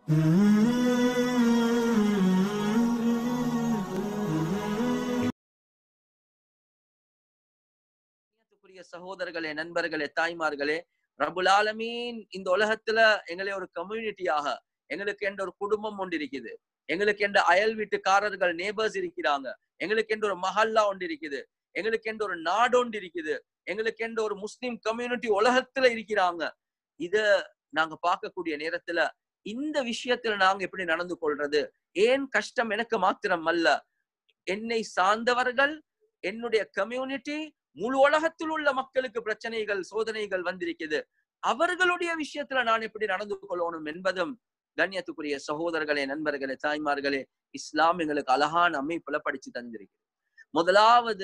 கண்ணியத்துக்குரிய சகோதரர்களே நண்பர்களே தாய்மார்களே ரபுல் ஆலமீன் இந்த உலகத்துல எங்களை ஒரு கம்யூனிட்டியாக எங்களுக்கு என்ற ஒரு குடும்பம் ஒன்று இருக்குது எங்களுக்கு என்ற அயல் வீட்டுக்காரர்கள் நேபர்ஸ் இருக்கிறாங்க எங்களுக்கு என்ற ஒரு மஹல்லா ஒன்று இருக்குது எங்களுக்கு என்ற ஒரு நாடு ஒன்று இருக்குது எங்களுக்கு என்ற ஒரு முஸ்லிம் கம்யூனிட்டி உலகத்துல இருக்கிறாங்க இத நாங்க பார்க்கக்கூடிய நேரத்துல இந்த விஷயத்துல நாங்க எப்படி நடந்து கொள்றது ஏன் கஷ்டம் எனக்கு மாத்திரம் அல்ல என்னை சார்ந்தவர்கள் என்னுடைய கம்யூனிட்டி முழு உலகத்தில் உள்ள மக்களுக்கு பிரச்சனைகள் சோதனைகள் வந்திருக்குது அவர்களுடைய விஷயத்துல நான் எப்படி நடந்து கொள்ளணும் என்பதும் கண்ணியத்துக்குரிய சகோதரர்களே நண்பர்களே தாய்மார்களே இஸ்லாம் எங்களுக்கு அழகான அமைப்புல படிச்சு தந்திருக்கு முதலாவது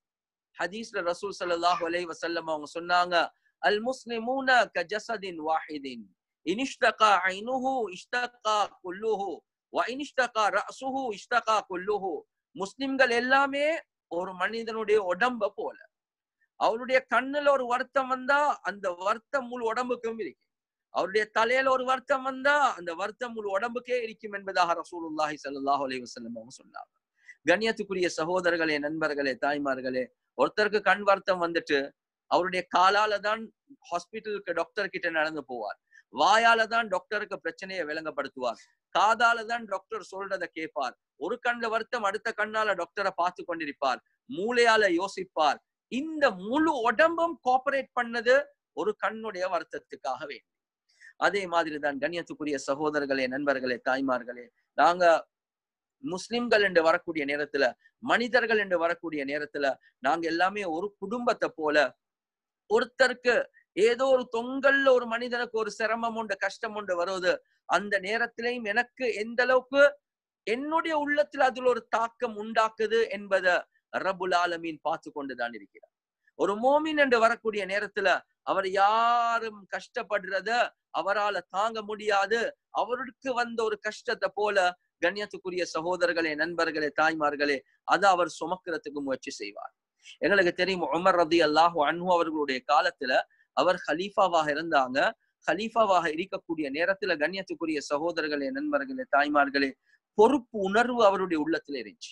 ஹதீஸ்ல ரசூல் ஸல்லல்லாஹு அலைஹி வஸல்லம் அவங்க சொன்னாங்க அல் முஸ்லிமூன கஜஸதின் வாஹிதின் இனிஷ்தகா ஐனுஹு இஷ்தகா குல்லுஹு வ இனிஷ்தகா ரஅசுஹு இஷ்தகா குல்லுஹு முஸ்லிம்கள் எல்லாமே ஒரு மனிதனுடைய உடம்ப போல அவருடைய கண்ணுல ஒரு வருத்தம் வந்தா அந்த வருத்தம் முழு உடம்புக்கும் இருக்கு அவருடைய தலையில ஒரு வருத்தம் வந்தா அந்த வருத்தம் முழு உடம்புக்கே இருக்கும் என்பதாக ரசூலுல்லாஹி ஸல்லல்லாஹு அலைஹி வஸல்லம் அவங்க சொன்னாங்க கண்ணியத்துக்குரிய சகோதரர்களே நண்பர்களே தாய்மார்களே ஒருத்தருக்கு கண் வருத்தம் வந்துட்டு அவருடைய காலால தான் ஹாஸ்பிட்டலுக்கு டாக்டர் கிட்ட நடந்து போவார் வாயால தான் டாக்டருக்கு பிரச்சனையை விளங்கப்படுத்துவார் காதால தான் டாக்டர் சொல்றத கேட்பார் ஒரு கண்ணுல வருத்தம் அடுத்த கண்ணால டாக்டரை பார்த்து கொண்டிருப்பார் மூளையால யோசிப்பார் இந்த முழு உடம்பும் கோஆபரேட் பண்ணது ஒரு கண்ணுடைய வருத்தத்துக்காக வேண்டி அதே மாதிரிதான் கண்ணியத்துக்குரிய சகோதரர்களே நண்பர்களே தாய்மார்களே நாங்க முஸ்லிம்கள் என்று வரக்கூடிய நேரத்துல மனிதர்கள் என்று வரக்கூடிய நேரத்துல நாங்க எல்லாமே ஒரு குடும்பத்தை போல ஒருத்தருக்கு ஏதோ ஒரு தொங்கல்ல ஒரு மனிதனுக்கு ஒரு சிரமம் உண்டு கஷ்டம் உண்டு வருவது அந்த நேரத்திலையும் எனக்கு எந்த அளவுக்கு என்னுடைய உள்ளத்துல அதுல ஒரு தாக்கம் உண்டாக்குது என்பதை ரபுல் ஆலமீன் பார்த்து கொண்டுதான் இருக்கிறார் ஒரு மோமின் என்று வரக்கூடிய நேரத்துல அவர் யாரும் கஷ்டப்படுறத அவரால தாங்க முடியாது அவருக்கு வந்த ஒரு கஷ்டத்தை போல கண்ணியத்துக்குரிய சகோதரர்களே நண்பர்களே தாய்மார்களே அதை அவர் சுமக்கிறதுக்கு முயற்சி செய்வார் எங்களுக்கு தெரியும் உமர் ரதி அல்லாஹு அன்ஹு அவர்களுடைய காலத்துல அவர் ஹலீஃபாவாக இருந்தாங்க ஹலீஃபாவாக இருக்கக்கூடிய நேரத்துல கண்ணியத்துக்குரிய சகோதரர்களே நண்பர்களே தாய்மார்களே பொறுப்பு உணர்வு அவருடைய உள்ளத்துல இருந்துச்சு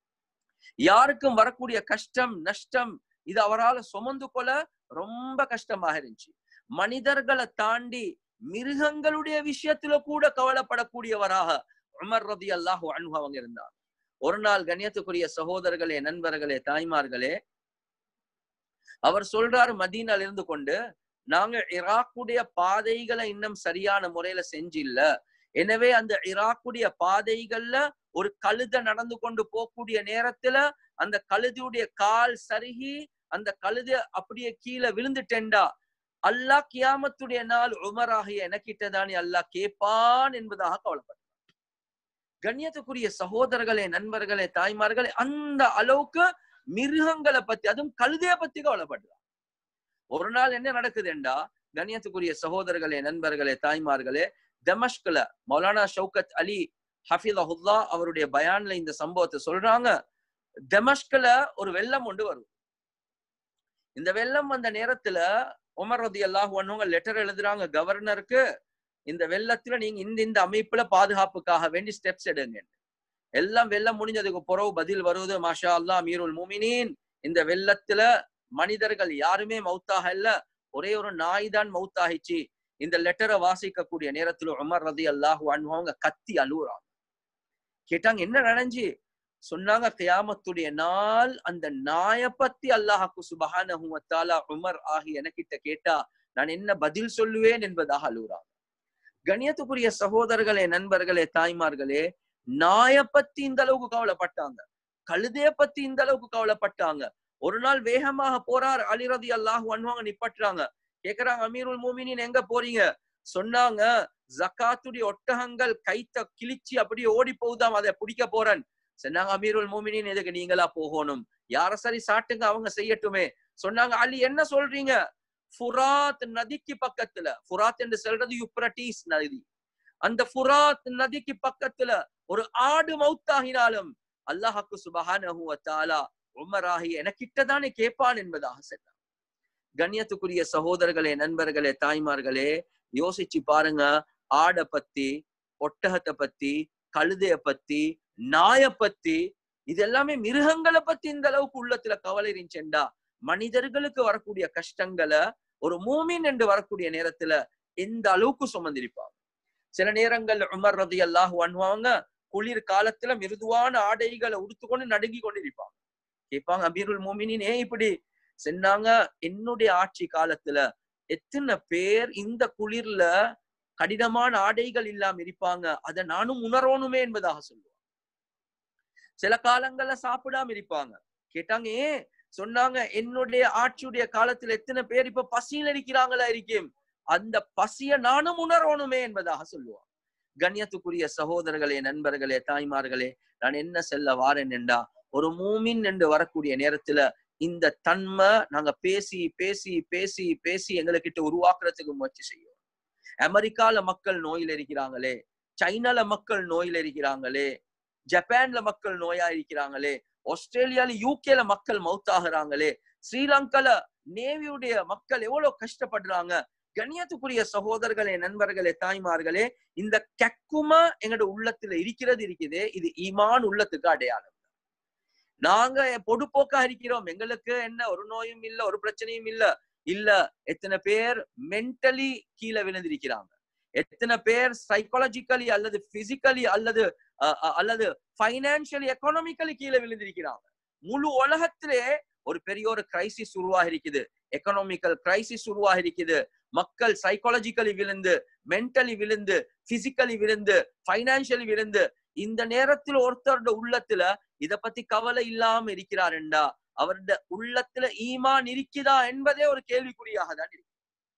யாருக்கும் வரக்கூடிய கஷ்டம் நஷ்டம் இது அவரால் சுமந்து கொள்ள ரொம்ப கஷ்டமாக இருந்துச்சு மனிதர்களை தாண்டி மிருகங்களுடைய விஷயத்துல கூட கவலைப்படக்கூடியவராக உமர் ரதி அல்லாஹு அன்ஹு அவங்க இருந்தாங்க ஒரு நாள் கண்ணியத்துக்குரிய சகோதரர்களே நண்பர்களே தாய்மார்களே அவர் சொல்றாரு மதீனால இருந்து கொண்டு நாங்க ஈராக்குடைய பாதைகளை இன்னும் சரியான முறையில செஞ்சில்ல எனவே அந்த ஈராக்குடைய பாதைகள்ல ஒரு கழுத நடந்து கொண்டு போகக்கூடிய நேரத்துல அந்த கழுதியுடைய கால் சருகி அந்த கழுத அப்படியே கீழே விழுந்துட்டேன்டா அல்லாஹ் கியாமத்துடைய நாள் உமராகிய எனக்கிட்டதானே அல்லாஹ் கேட்பான் என்பதாக கவலைப்பட்டார் கண்ணியத்துக்குரிய சகோதரர்களே நண்பர்களே தாய்மார்களே அந்த அளவுக்கு மிருகங்களை பத்தி அதுவும் கழுதைய பத்தி கவலைப்படுறார் ஒரு நாள் என்ன நடக்குதுண்டா கண்ணியத்துக்குரிய சகோதரர்களே நண்பர்களே தாய்மார்களே தமஷ்கல மௌலானா ஷவுகத் அலி ஹஃபிதஹுல்லா அவருடைய பயான்ல இந்த சம்பவத்தை சொல்றாங்க தமஷ்கல ஒரு வெள்ளம் ஒன்று வரும் இந்த வெள்ளம் வந்த நேரத்துல உமர் ரதி அல்லாஹ் ஒன்னவங்க லெட்டர் எழுதுறாங்க கவர்னருக்கு இந்த வெள்ளத்துல நீங்க இந்த இந்த அமைப்புல பாதுகாப்புக்காக வேண்டி ஸ்டெப்ஸ் எடுங்க எல்லாம் வெள்ளம் முடிஞ்சதுக்கு பிறகு பதில் வருவது மாஷா அல்லா மீருல் முமினின் இந்த வெள்ளத்துல மனிதர்கள் யாருமே மௌத்தாக இல்ல ஒரே ஒரு நாய் தான் மௌத்தாகிச்சு இந்த லெட்டரை வாசிக்கக்கூடிய நேரத்துல உமர் ரதி அல்லாஹ் அவங்க கத்தி அழுகுறாங்க கேட்டாங்க என்ன நடந்துச்சு சொன்னாங்க கியாமத்துடைய நாள் அந்த நாய பத்தி அல்லாஹாக்கு சுபஹானஹுவத்தாலா உமர் ஆகி எனக்கிட்ட கேட்டா நான் என்ன பதில் சொல்லுவேன் என்பதாக அழுகுறாங்க கணியத்துக்குரிய சகோதரர்களே நண்பர்களே தாய்மார்களே நாய பத்தி இந்த அளவுக்கு கவலைப்பட்டாங்க கழுதைய பத்தி இந்த அளவுக்கு கவலைப்பட்டாங்க ஒரு நாள் வேகமாக போறார் அலிரதி அல்லாஹ் அன்வாங்க நிப்பட்டுறாங்க கேக்குறாங்க அமீருல் மூமினின் எங்க போறீங்க சொன்னாங்க ஜக்காத்துடைய ஒட்டகங்கள் கைத்த கிழிச்சு அப்படியே ஓடி போகுதாம் அதை பிடிக்க போறேன் சொன்னாங்க அமீருல் மூமினின் எதுக்கு நீங்களா போகணும் யார சரி சாட்டுங்க அவங்க செய்யட்டுமே சொன்னாங்க அலி என்ன சொல்றீங்க ஃபுராத் நதிக்கு பக்கத்துல ஃபுராத் என்று சொல்றது யுப்ரட்டீஸ் நதி அந்த ஃபுராத் நதிக்கு பக்கத்துல ஒரு ஆடு மௌத்தாகினாலும் அல்லாஹாக்கு சுபஹானஹு வத்தாலா உமராகி எனக்கிட்டதானே கேட்பான் என்பதாக சொன்னார் கண்ணியத்துக்குரிய சகோதரர்களே நண்பர்களே தாய்மார்களே யோசிச்சு பாருங்க ஆடை பத்தி ஒட்டகத்தை பத்தி கழுதைய பத்தி நாய பத்தி இது எல்லாமே மிருகங்களை பத்தி இந்த அளவுக்கு உள்ளத்துல கவலை இருந்துச்சேன்டா மனிதர்களுக்கு வரக்கூடிய கஷ்டங்களை ஒரு மூமின் என்று வரக்கூடிய நேரத்துல எந்த அளவுக்கு சுமந்திருப்பாங்க சில நேரங்கள்ல உமர் ரதி அல்லாஹ் பண்ணுவாங்க குளிர் காலத்துல மிருதுவான ஆடைகளை உடுத்துக்கொண்டு நடுங்கி கொண்டிருப்பாங்க கேட்பாங்க அபீருல் மோமினின் ஏன் இப்படி சொன்னாங்க என்னுடைய ஆட்சி காலத்துல எத்தனை பேர் இந்த குளிர்ல கடினமான ஆடைகள் இல்லாம இருப்பாங்க அதை நானும் உணரணுமே என்பதாக சொல்லுவாங்க சில காலங்கள்ல சாப்பிடாம இருப்பாங்க கேட்டாங்க ஏன் சொன்னாங்க என்னுடைய ஆட்சியுடைய காலத்துல எத்தனை பேர் இப்ப பசியில் இருக்கிறாங்களா இருக்கேன் அந்த பசிய நானும் உணரணுமே என்பதாக சொல்லுவாங்க கண்ணியத்துக்குரிய சகோதரர்களே நண்பர்களே தாய்மார்களே நான் என்ன செல்ல வாரேன் என்றா ஒரு மூமின் என்று வரக்கூடிய நேரத்துல இந்த தன்மை நாங்க பேசி பேசி பேசி பேசி எங்ககிட்ட உருவாக்குறதுக்கு முயற்சி செய்யும் அமெரிக்கால மக்கள் நோயில் இருக்கிறாங்களே சைனால மக்கள் நோயில் இருக்கிறாங்களே ஜப்பான்ல மக்கள் நோயா இருக்கிறாங்களே ஆஸ்திரேலியால யூகேல மக்கள் மவுத்தாகிறாங்களே ஸ்ரீலங்கால நேவியுடைய மக்கள் எவ்வளவு கஷ்டப்படுறாங்க கண்ணியத்துக்குரிய சகோதரர்களே நண்பர்களே தாய்மார்களே இந்த கக்குமா எங்களோட உள்ளத்துல இருக்கிறது இருக்குதே இது ஈமான் உள்ளத்துக்கு அடையாளம் நாங்க பொடுப்போக்கா இருக்கிறோம் எங்களுக்கு என்ன ஒரு நோயும் இல்ல ஒரு பிரச்சனையும் இல்ல இல்ல எத்தனை பேர் மென்டலி கீழே விழுந்திருக்கிறாங்க எத்தனை பேர் சைக்காலஜிக்கலி அல்லது பிசிக்கலி அல்லது அல்லது பைனான்சியலி எக்கனாமிக்கலி கீழே விழுந்திருக்கிறாங்க முழு உலகத்திலே ஒரு பெரிய ஒரு கிரைசிஸ் உருவாகி இருக்குது எக்கனாமிக்கல் கிரைசிஸ் உருவாகி இருக்குது மக்கள் சைக்காலஜிக்கலி விழுந்து மென்டலி விழுந்து பிசிக்கலி விழுந்து பைனான்சியலி விழுந்து இந்த நேரத்தில் ஒருத்தரோட உள்ளத்துல இத பத்தி கவலை இல்லாம இருக்கிறாருண்டா அவருடைய உள்ளத்துல ஈமான் இருக்குதா என்பதே ஒரு கேள்விக்குறியாக தான் இருக்கு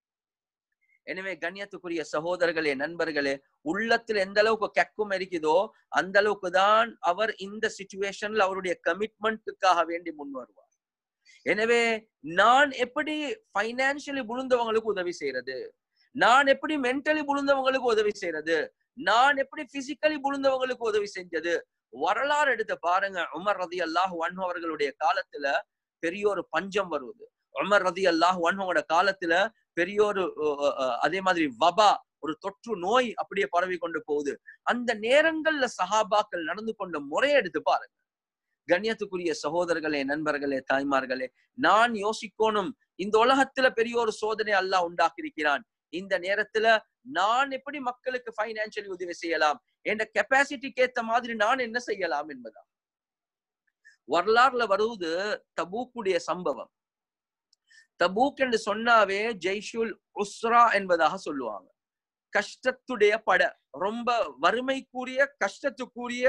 எனவே கண்ணியத்துக்குரிய சகோதரர்களே நண்பர்களே உள்ளத்துல எந்த அளவுக்கு கெக்கும் இருக்குதோ அந்த அளவுக்கு தான் அவர் இந்த சிச்சுவேஷன்ல அவருடைய கமிட்மெண்ட்டுக்காக வேண்டி முன் வருவார் எனவே நான் எப்படி பைனான்சியலி விழுந்தவங்களுக்கு உதவி செய்யறது நான் எப்படி மென்டலி விழுந்தவங்களுக்கு உதவி செய்யறது நான் எப்படி பிசிக்கலி விழுந்தவங்களுக்கு உதவி செஞ்சது வரலாறு எடுத்து பாருங்க உமர் ரதி அல்லாஹ் ஒன் அவர்களுடைய காலத்துல பெரிய ஒரு பஞ்சம் வருவது உமர் ரதி அல்லாஹ் ஒன்ஹோட காலத்துல பெரிய ஒரு அதே மாதிரி வபா ஒரு தொற்று நோய் அப்படியே பரவி கொண்டு போகுது அந்த நேரங்கள்ல சஹாபாக்கள் நடந்து கொண்ட முறையை எடுத்து பாருங்க கண்ணியத்துக்குரிய சகோதரர்களே நண்பர்களே தாய்மார்களே நான் யோசிக்கணும் இந்த உலகத்துல பெரிய ஒரு சோதனை அல்லாஹ் உண்டாக்கி இருக்கிறான் இந்த நேரத்துல நான் எப்படி மக்களுக்கு பைனான்சியலி உதவி செய்யலாம் என்ற கெப்பாசிட்டிக்கு ஏத்த மாதிரி நான் என்ன செய்யலாம் என்பதா வரலாறுல வருவது தபூக்குடைய சம்பவம் தபூக் என்று சொன்னாவே ஜெய்ஷுல் உஸ்ரா என்பதாக சொல்லுவாங்க கஷ்டத்துடைய பட ரொம்ப வறுமைக்குரிய கஷ்டத்துக்குரிய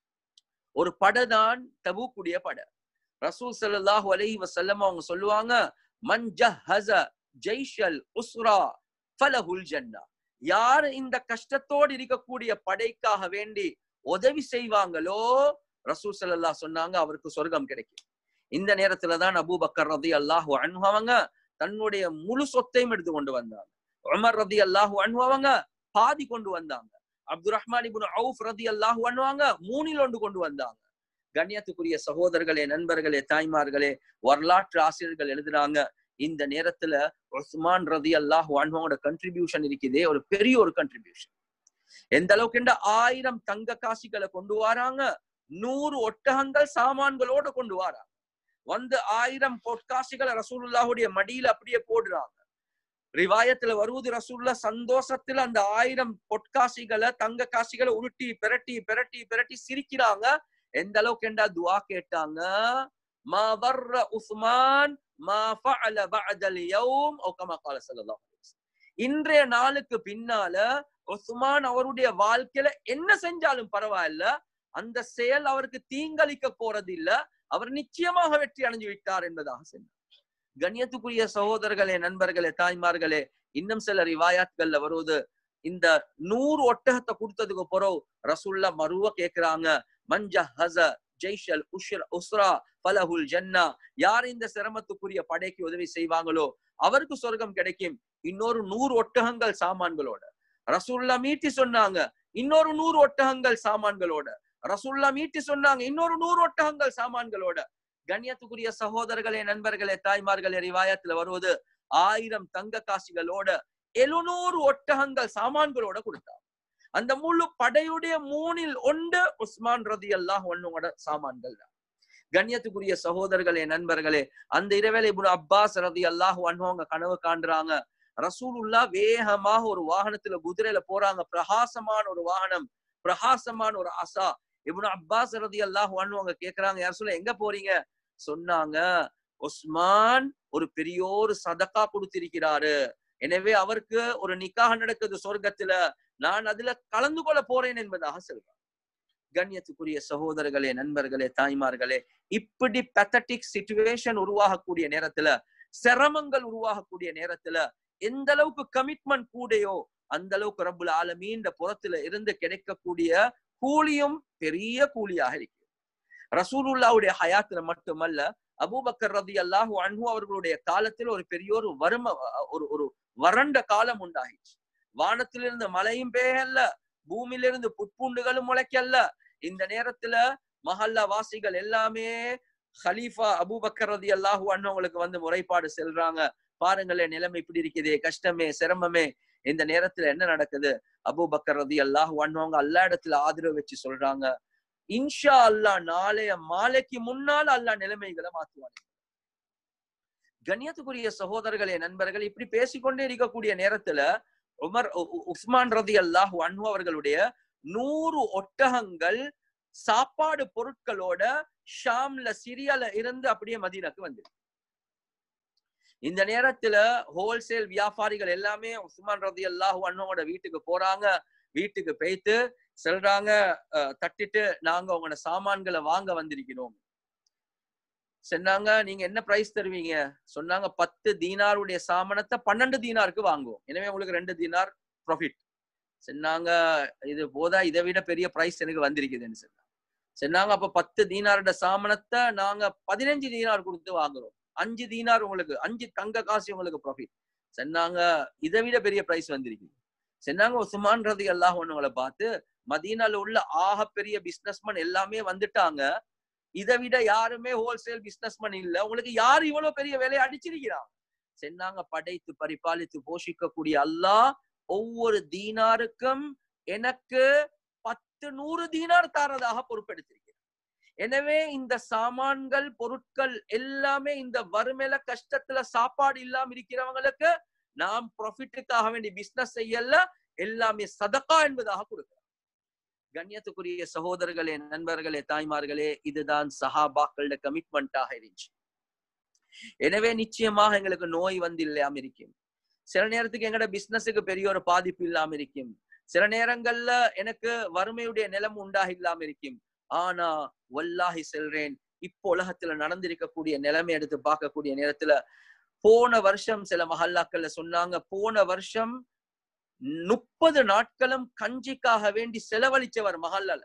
ஒரு படதான் தபூக்குடைய பட ரசூல் சல்லாஹூ அலஹி வசல்லம் அவங்க சொல்லுவாங்க மன் ஜஹஸ ஜெய்ஷல் உஸ்ரா ஃபலஹுல் ஜன்னா யார் இந்த கஷ்டத்தோடு இருக்கக்கூடிய படைக்காக வேண்டி உதவி செய்வாங்களோ ரசூல் சல்லா சொன்னாங்க அவருக்கு சொர்க்கம் கிடைக்கும் இந்த நேரத்துலதான் அபூ பக்கர் ரதி அல்லாஹு அனுபவங்க தன்னுடைய முழு சொத்தையும் எடுத்து கொண்டு வந்தாங்க உமர் ரதி அல்லாஹு அனுபவங்க பாதி கொண்டு வந்தாங்க அப்துல் ரஹ்மான் இபுன் அவுஃப் ரதி அல்லாஹு அனுவாங்க மூணில் ஒன்று கொண்டு வந்தாங்க கண்ணியத்துக்குரிய சகோதரர்களே நண்பர்களே தாய்மார்களே வரலாற்று ஆசிரியர்கள் எழுதுறாங்க இந்த நேரத்துல உஸ்மான் ரதி அல்லாஹ் அன்ஹோட கண்ட்ரிபியூஷன் இருக்குதே ஒரு பெரிய ஒரு கண்ட்ரிபியூஷன் எந்த அளவுக்கு ஆயிரம் தங்க காசிகளை கொண்டு வராங்க நூறு ஒட்டகங்கள் சாமான்களோட கொண்டு வராங்க வந்து ஆயிரம் பொற்காசிகளை ரசூலுல்லாஹுடைய மடியில அப்படியே போடுறாங்க ரிவாயத்துல வருவது ரசூல்லா சந்தோஷத்துல அந்த ஆயிரம் பொற்காசிகளை தங்க காசிகளை உருட்டி பிரட்டி பிரட்டி பிரட்டி சிரிக்கிறாங்க எந்த அளவுக்கு என்றா துவா கேட்டாங்க மா வர்ற உஸ்மான் மா ஃபஅல பஅதல் யௌம் ஓ கமா قال ஸல்லல்லாஹு அலைஹி வஸல்லம் இன்றைய நாளுக்கு பின்னால உஸ்மான் அவருடைய வாழ்க்கையில என்ன செஞ்சாலும் பரவாயில்ல அந்த செயல் அவருக்கு தீங்களிக்க போறது இல்ல அவர் நிச்சயமாக வெற்றி அடைஞ்சு விட்டார் என்பதாக சொன்னார் கண்ணியத்துக்குரிய சகோதரர்களே நண்பர்களே தாய்மார்களே இன்னும் சில ரிவாயாத்கள்ல வருவது இந்த நூறு ஒட்டகத்தை கொடுத்ததுக்கு பிறகு ரசூல்லா மருவ கேக்குறாங்க மஞ்ச ஹச ஜெய்ஷல் உஷ்ர உஸ்ரா பலஹுல் ஜன்னா யார் இந்த சிரமத்துக்குரிய படைக்கு உதவி செய்வாங்களோ அவருக்கு சொர்க்கம் கிடைக்கும் இன்னொரு நூறு ஒட்டகங்கள் சாமான்களோட ரசூல்லா மீட்டி சொன்னாங்க இன்னொரு நூறு ஒட்டகங்கள் சாமான்களோட ரசூல்லா மீட்டி சொன்னாங்க இன்னொரு நூறு ஒட்டகங்கள் சாமான்களோட கண்ணியத்துக்குரிய சகோதரர்களே நண்பர்களே தாய்மார்களே ரிவாயத்துல வருவது ஆயிரம் தங்க காசிகளோட எழுநூறு ஒட்டகங்கள் சாமான்களோட கொடுத்தாங்க அந்த முழு படையுடைய மூணில் ஒன்று உஸ்மான் ரதி அல்லாஹ் ஒன்னோட சாமான்கள் தான் கண்ணியத்துக்குரிய சகோதரர்களே நண்பர்களே அந்த இரவேளை இப்னு அப்பாஸ் ரதி அல்லாஹ் அவங்க கனவு காண்றாங்க ரசூலுல்லா வேகமாக ஒரு வாகனத்துல குதிரையில போறாங்க பிரகாசமான ஒரு வாகனம் பிரகாசமான ஒரு அசா இப்னு அப்பாஸ் ரதி அல்லாஹ் அவங்க கேக்குறாங்க யார் சொல்ல எங்க போறீங்க சொன்னாங்க உஸ்மான் ஒரு பெரியோரு சதக்கா கொடுத்திருக்கிறாரு எனவே அவருக்கு ஒரு நிக்காக நடக்குது சொர்க்கத்துல நான் அதுல கலந்து கொள்ள போறேன் என்பதாக சொல்றான் கண்ணியத்துக்குரிய சகோதரர்களே நண்பர்களே தாய்மார்களே இப்படி பெத்தட்டிக் சிச்சுவேஷன் உருவாகக்கூடிய நேரத்துல சிரமங்கள் உருவாகக்கூடிய நேரத்துல எந்த அளவுக்கு கமிட்மெண்ட் கூடையோ அந்த அளவுக்கு ரப்புல் ஆலமீன் புறத்துல இருந்து கிடைக்கக்கூடிய கூலியும் பெரிய கூலியாக இருக்கு ரசூலுல்லாவுடைய ஹயாத்துல மட்டுமல்ல அபூபக்கர் ரதி அல்லாஹு அன்ஹு அவர்களுடைய காலத்தில் ஒரு பெரிய ஒரு வறும ஒரு ஒரு வறண்ட காலம் உண்டாயிடுச்சு வானத்திலிருந்து மழையும் பெய்யல்ல பூமியிலிருந்து புட்பூண்டுகளும் முளைக்கல்ல இந்த நேரத்துல மஹல்லா வாசிகள் எல்லாமே ஹலீஃபா அபூபக்கர் ரதி அல்லாஹு அண்ணவங்களுக்கு வந்து முறைப்பாடு செல்றாங்க பாருங்களேன் நிலைமை இப்படி இருக்குதே கஷ்டமே சிரமமே இந்த நேரத்துல என்ன நடக்குது அபூபக்கர் ரதி அல்லாஹு அண்ணவங்க அல்லா இடத்துல ஆதரவு வச்சு சொல்றாங்க இன்ஷா அல்லா நாளைய மாலைக்கு முன்னால் அல்லா நிலைமைகளை மாத்துவாங்க கண்ணியத்துக்குரிய சகோதரர்களே நண்பர்கள் இப்படி பேசிக்கொண்டே இருக்கக்கூடிய நேரத்துல உமர் உஸ்மான் ரதி அல்லாஹ் அன்ஹு அவர்களுடைய நூறு ஒட்டகங்கள் சாப்பாடு பொருட்களோட ஷாம்ல சிரியால இருந்து அப்படியே மதீனாக்கு வந்து இந்த நேரத்துல ஹோல்சேல் வியாபாரிகள் எல்லாமே உஸ்மான் ரதி அல்லாஹ் அண்ணோட வீட்டுக்கு போறாங்க வீட்டுக்கு போய்த்து சொல்றாங்க தட்டிட்டு நாங்க உங்களோட சாமான்களை வாங்க வந்திருக்கிறோம் சொன்னாங்க நீங்க என்ன பிரைஸ் தருவீங்க சொன்னாங்க பத்து தீனாருடைய சாமனத்தை பன்னெண்டு தீனாருக்கு வாங்குவோம் எனவே உங்களுக்கு ரெண்டு தீனார் ப்ராஃபிட் சொன்னாங்க இது போதா இதை விட பெரிய பிரைஸ் எனக்கு வந்திருக்குதுன்னு சொன்னாங்க சொன்னாங்க அப்ப பத்து தீனாரோட சாமனத்தை நாங்க பதினஞ்சு தீனார் கொடுத்து வாங்குறோம் அஞ்சு தீனார் உங்களுக்கு அஞ்சு தங்க காசு உங்களுக்கு ப்ராஃபிட் சொன்னாங்க இதை விட பெரிய பிரைஸ் வந்திருக்குது சொன்னாங்க உஸ்மான் ரதி அல்லாஹ் ஒண்ணுங்களை பார்த்து மதீனால உள்ள ஆக பெரிய பிசினஸ்மேன் எல்லாமே வந்துட்டாங்க இதை விட யாருமே ஹோல்சேல் பிசினஸ்மேன் இல்ல உங்களுக்கு யார் இவ்வளவு பெரிய வேலையை அடிச்சிருக்கிறாங்க சென்னாங்க படைத்து பரிபாலித்து போஷிக்கக்கூடிய அல்லாஹ் ஒவ்வொரு தீனாருக்கும் எனக்கு பத்து நூறு தீனார் தாரதாக பொறுப்பெடுத்திருக்கிறார் எனவே இந்த சாமான்கள் பொருட்கள் எல்லாமே இந்த வறுமையில கஷ்டத்துல சாப்பாடு இல்லாம இருக்கிறவங்களுக்கு நாம் ப்ராஃபிட்டுக்காக வேண்டி பிசினஸ் செய்யல எல்லாமே சதக்கா என்பதாக கொடுக்கிறோம் கண்ணியத்துக்குரிய சகோதரர்களே நண்பர்களே தாய்மார்களே இதுதான் சஹாபாக்களோட கமிட்மெண்டாக இருந்துச்சு எனவே நிச்சயமாக எங்களுக்கு நோய் வந்து இல்லாம இருக்கும் சில நேரத்துக்கு எங்கட பிசினஸுக்கு பெரிய ஒரு பாதிப்பு இல்லாம இருக்கும் சில நேரங்கள்ல எனக்கு வறுமையுடைய நிலம் உண்டாக இல்லாம இருக்கும் ஆனா வல்லாஹி செல்றேன் இப்போ உலகத்துல நடந்திருக்கக்கூடிய நிலைமை எடுத்து பார்க்கக்கூடிய நேரத்துல போன வருஷம் சில மஹல்லாக்கள்ல சொன்னாங்க போன வருஷம் முப்பது நாட்களும் கஞ்சிக்காக வேண்டி செலவழிச்சவர் மஹல்லால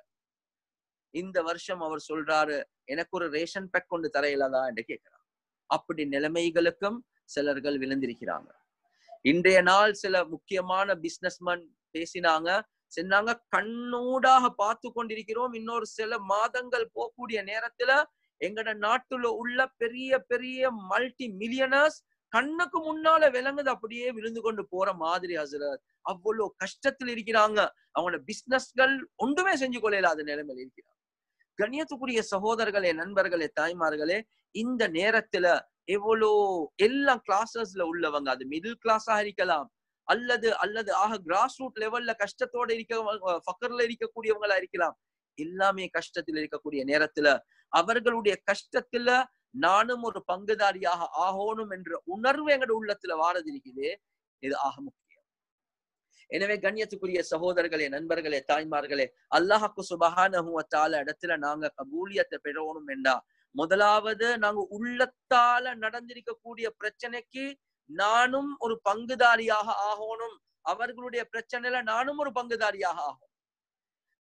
இந்த வருஷம் அவர் சொல்றாரு எனக்கு ஒரு ரேஷன் பேக் கொண்டு தரையிலதா என்று கேட்கிறார் அப்படி நிலைமைகளுக்கும் சிலர்கள் விழுந்திருக்கிறாங்க இன்றைய நாள் சில முக்கியமான பிசினஸ்மேன் பேசினாங்க சொன்னாங்க கண்ணூடாக பார்த்து கொண்டிருக்கிறோம் இன்னொரு சில மாதங்கள் போகக்கூடிய நேரத்துல எங்கட நாட்டுல உள்ள பெரிய பெரிய மல்டி மில்லியனர்ஸ் கண்ணுக்கு முன்னால விளங்குது அப்படியே விழுந்து கொண்டு போற மாதிரி ஹசரத் அவ்வளவு கஷ்டத்தில் இருக்கிறாங்க அவங்களோட பிசினஸ்கள் ஒன்றுமே செஞ்சு கொள்ளையில்லாத நிலைமையில இருக்கிறாங்க கண்ணியத்துக்குரிய சகோதரர்களே நண்பர்களே தாய்மார்களே இந்த நேரத்துல எவ்வளோ எல்லா கிளாஸஸ்ல உள்ளவங்க அது மிடில் கிளாஸா இருக்கலாம் அல்லது அல்லது ஆக கிராஸ் ரூட் லெவல்ல கஷ்டத்தோட இருக்க ஃபக்கர்ல இருக்கக்கூடியவங்களா இருக்கலாம் எல்லாமே கஷ்டத்தில் இருக்கக்கூடிய நேரத்துல அவர்களுடைய கஷ்டத்துல நானும் ஒரு பங்குதாரியாக ஆகணும் என்ற உணர்வு எங்கட உள்ளத்துல வாரது இருக்குது இது ஆக முக்கியம் எனவே கண்ணியத்துக்குரிய சகோதரர்களே நண்பர்களே தாய்மார்களே அல்லாஹாக்கு சுபஹான இடத்துல நாங்க கபூலியத்தை பெறணும் என்றா முதலாவது நாங்க உள்ளத்தால நடந்திருக்கக்கூடிய பிரச்சனைக்கு நானும் ஒரு பங்குதாரியாக ஆகணும் அவர்களுடைய பிரச்சனையில நானும் ஒரு பங்குதாரியாக ஆகும்